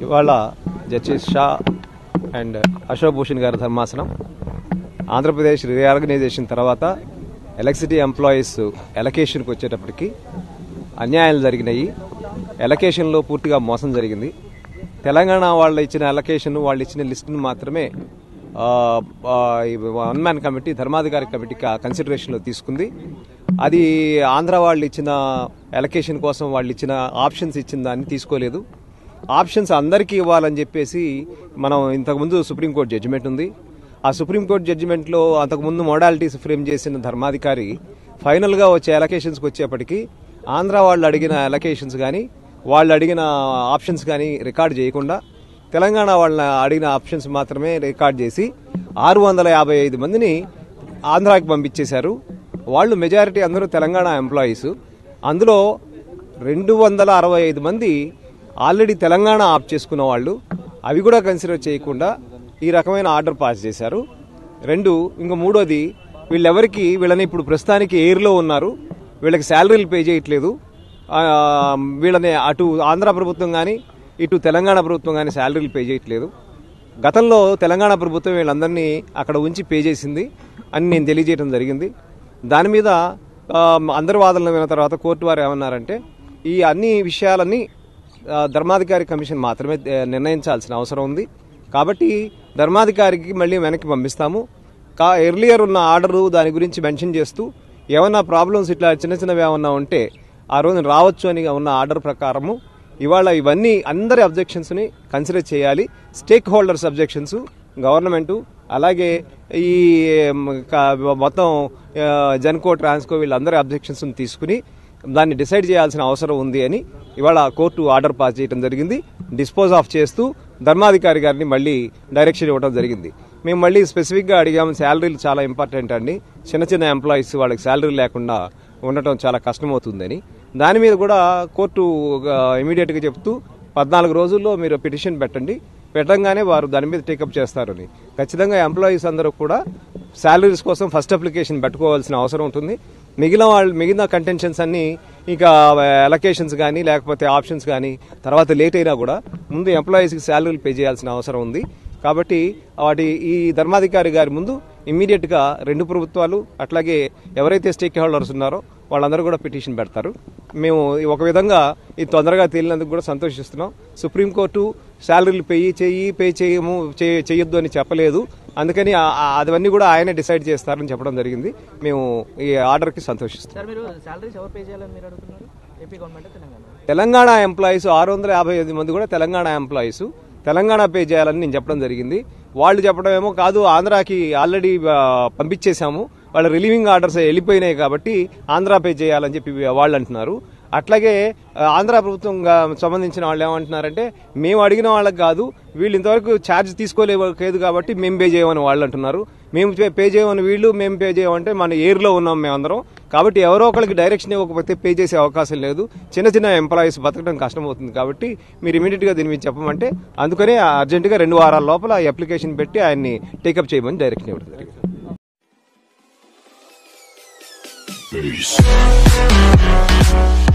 ఇవాళ justice Shah and Ashok Bhushan గారి ధర్మాసనం ఆంధ్రప్రదేశ్ రీఆర్గనైజేషన్ తర్వాత ఎలక్ట్రిసిటీ ఎంప్లాయీస్ ఎలకేషన్కి వచ్చేటప్పటికి అన్యాయాలు జరిగినాయి ఎలకేషన్లో పూర్తిగా మోసం జరిగింది తెలంగాణ వాళ్ళు ఇచ్చిన ఎలకేషన్ వాళ్ళు ఇచ్చిన లిస్టును మాత్రమే one man committee Dharmadhikari committee కన్సిడరేషన్లో తీసుకుంది అది ఆంధ్ర వాళ్ళు ఇచ్చిన ఎలకేషన్ కోసం వాళ్ళు ఇచ్చిన ఆప్షన్స్ ఇచ్చిన దాన్ని తీసుకోలేదు ఆప్షన్స్ అందరికీ ఇవ్వాలని చెప్పేసి మనం ఇంతకుముందు సుప్రీంకోర్టు జడ్జిమెంట్ ఉంది ఆ సుప్రీంకోర్టు జడ్జిమెంట్లో అంతకుముందు మోడాలిటీస్ ఫ్రేమ్ చేసిన ధర్మాధికారి ఫైనల్గా వచ్చే ఎలకేషన్స్కి వచ్చేప్పటికి ఆంధ్ర వాళ్ళు అడిగిన ఎలకేషన్స్ కానీ వాళ్ళు అడిగిన ఆప్షన్స్ కానీ రికార్డ్ చేయకుండా తెలంగాణ వాళ్ళ అడిగిన ఆప్షన్స్ మాత్రమే రికార్డ్ చేసి ఆరు వందల యాభై ఐదు మందిని ఆంధ్రాకి పంపించేశారు వాళ్ళు మెజారిటీ అందరూ తెలంగాణ ఎంప్లాయీస్ అందులో రెండు వందల అరవై ఐదు మంది ఆల్రెడీ తెలంగాణ ఆప్ చేసుకున్న వాళ్ళు అవి కూడా కన్సిడర్ చేయకుండా ఈ రకమైన ఆర్డర్ పాస్ చేశారు రెండు ఇంకా మూడోది వీళ్ళెవరికి వీళ్ళని ఇప్పుడు ప్రస్తుతానికి ఎయిర్లో ఉన్నారు వీళ్ళకి శాలరీలు పే చేయట్లేదు ఆ, వీళ్ళని అటు ఆంధ్ర ప్రభుత్వం కానీ ఇటు తెలంగాణ ప్రభుత్వం కానీ శాలరీలు పే చేయట్లేదు గతంలో తెలంగాణ ప్రభుత్వం వీళ్ళందరినీ అక్కడ ఉంచి పే చేసింది అని నేను తెలియజేయడం జరిగింది దాని మీద ఆ, అందరి వాదనలు విన్న తర్వాత కోర్టు వారు ఏమన్నారంటే ఈ అన్ని విషయాలన్నీ ఆ, ధర్మాధికారి కమిషన్ మాత్రమే ఆ, నిర్ణయించాల్సిన అవసరం ఉంది కాబట్టి ధర్మాధికారికి మళ్ళీ వెనక్కి పంపిస్తాము కా ఎర్లియర్ ఉన్న ఆర్డరు దాని గురించి మెన్షన్ చేస్తూ ఏమన్నా ప్రాబ్లమ్స్ ఇట్లా చిన్న చిన్నవి ఏమన్నా ఉంటే ఆ రోజు రావచ్చు అని ఉన్న ఆర్డర్ ప్రకారము ఇవాళ ఇవన్నీ అందరి అబ్జెక్షన్స్ని కన్సిడర్ చేయాలి స్టేక్ హోల్డర్స్ అబ్జెక్షన్స్ గవర్నమెంటు అలాగే ఈ మ్, క- మొత్తం ఆ, జెన్కో ట్రాన్స్కో వీళ్ళందరి అబ్జెక్షన్స్ తీసుకుని దాన్ని డిసైడ్ చేయాల్సిన అవసరం ఉంది అని ఇవాళ కోర్టు ఆర్డర్ పాస్ చేయడం జరిగింది డిస్పోజ్ ఆఫ్ చేస్తూ ధర్మాధికారి గారిని మళ్ళీ డైరెక్షన్ ఇవ్వడం జరిగింది మేము మళ్ళీ స్పెసిఫిక్గా అడిగాము శాలరీలు చాలా ఇంపార్టెంట్ అండి చిన్న చిన్న ఎంప్లాయీస్ వాళ్ళకి శాలరీ లేకుండా ఉండటం చాలా కష్టమవుతుందని దాని మీద కూడా కోర్టు ఇమీడియట్గా చెప్తూ పద్నాలుగు రోజుల్లో మీరు పిటిషన్ పెట్టండి పెట్టంగానే వారు దాని మీద టేకప్ చేస్తారని ఖచ్చితంగా ఎంప్లాయీస్ అందరూ కూడా శాలరీస్ కోసం ఫస్ట్ అప్లికేషన్ పెట్టుకోవాల్సిన అవసరం ఉంటుంది మిగిలిన వాళ్ళు మిగిలిన కంటెన్షన్స్ అన్ని ఇక అలొకేషన్స్ కానీ లేకపోతే ఆప్షన్స్ కానీ తర్వాత లేట్ అయినా కూడా ముందు ఎంప్లాయీస్కి శాలరీలు పే చేయాల్సిన అవసరం ఉంది కాబట్టి వాటి ఈ ధర్మాధికారి గారి ముందు ఇమ్మీడియట్ గా రెండు ప్రభుత్వాలు అట్లాగే ఎవరైతే స్టేక్ హోల్డర్స్ ఉన్నారో వాళ్ళందరూ కూడా పిటిషన్ పెడతారు మేము ఒక విధంగా ఇది తొందరగా తేలినందుకు కూడా సంతోషిస్తున్నాం సుప్రీంకోర్టు శాలరీలు పే చేయి పే చేయము చే- చేయొద్దు అని చెప్పలేదు అందుకని ఆ- ఆ- అవన్నీ కూడా ఆయనే డిసైడ్ చేస్తారని చెప్పడం జరిగింది మేము ఈ ఆర్డర్కి సంతోషిస్తున్నాం సార్ మీరు శాలరీస్ ఎవరు పే చేయాలని మీరు అడుగుతున్నారు AP government Telangana Telangana employees ఆరు వందల యాభై ఐదు మంది కూడా తెలంగాణ ఎంప్లాయీస్ తెలంగాణ పే చేయాలని నేను చెప్పడం జరిగింది వాళ్ళు చెప్పడం ఏమో కాదు ఆంధ్రాకి ఆల్రెడీ ఆ, పంపించేశాము వాళ్ళ రిలీవింగ్ ఆర్డర్స్ వెళ్ళిపోయినాయి కాబట్టి ఆంధ్ర పే చేయాలని చెప్పి వాళ్ళు అంటున్నారు అట్లాగే ఆ, ఆంధ్ర ప్రభుత్వం గా- సంబంధించిన వాళ్ళు ఏమంటున్నారంటే మేము అడిగిన వాళ్ళకి కాదు వీళ్ళు ఇంతవరకు ఛార్జ్ తీసుకోలేదు కాబట్టి మేము పే చేయమని వాళ్ళు అంటున్నారు మేము పే- పే చేయమని వీళ్ళు మేము పే చేయమంటే మన ఎయిర్లో ఉన్నాం మేమందరం కాబట్టి ఎవరో ఒకరికి డైరెక్షన్ ఇవ్వకపోతే పే చేసే అవకాశం లేదు చిన్న చిన్న ఎంప్లాయీస్ బతకడం కష్టమవుతుంది కాబట్టి మీరు ఇమీడియట్గా దీని మీద చెప్పమంటే అందుకనే అర్జెంటుగా రెండు వారాల లోపల ఈ అప్లికేషన్ పెట్టి ఆయన్ని టేకప్ చేయమని డైరెక్షన్ ఇవ్వడం జరిగింది Peace.